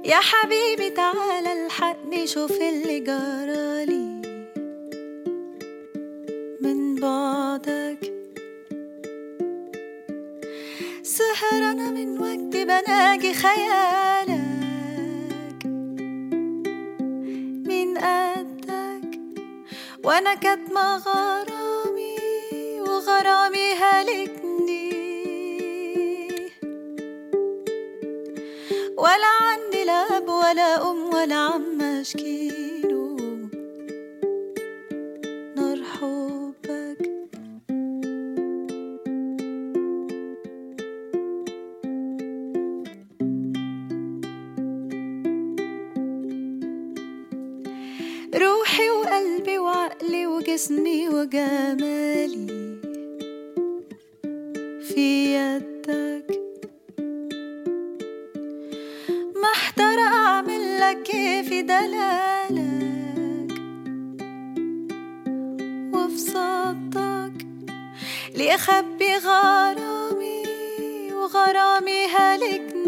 يا حبيبي تعالى الحقني شوف اللي جرالي من بعدك سهرانة من وقت بناجي خيالك من قدك وانا كاتمة غرامي وغرامي هلكني ولا عندي لا اب ولا ام ولا عم اشكيله نار حبك روحي وقلبي وعقلي وجسمي وجمالي في يدك محتارة أعمل لك كيف دلالك وفي صدك ليه أخبي غرامي وغرامي هلكني